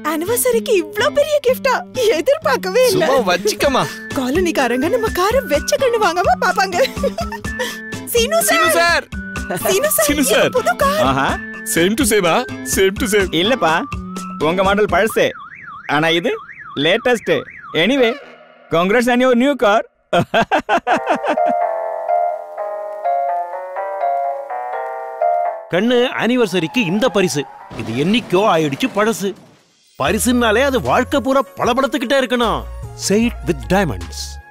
அனிவர்சரிக்கு இவ்ளோ பெரிய கிஃப்டா எதிர்பார்க்கவே இல்ல சும்மா வச்சுக்கமா காலனிக்காரங்க நம்ம காரை வெச்ச கண்ணு வாங்காம பாப்பாங்க Seenu Seenu sir sir Seenu sir Seenu இது சார். புது கார் ஆஹா சேம் டு சேமா சேம் டு சேம் இல்லப்பா உங்க மாடல் பழசு ஆனா இது latest anyway congrats on your new car கண்ணு ஆனிவர்சரிக்கு இந்த பரிசு இது என்னைக்கோ ஆயிடுச்சு பழசு பரிசுனாலே அது வாழ்க்கை பூரா பளபளத்துக்கிட்டே இருக்கணும் செயிட் வித் டைமண்ட்ஸ்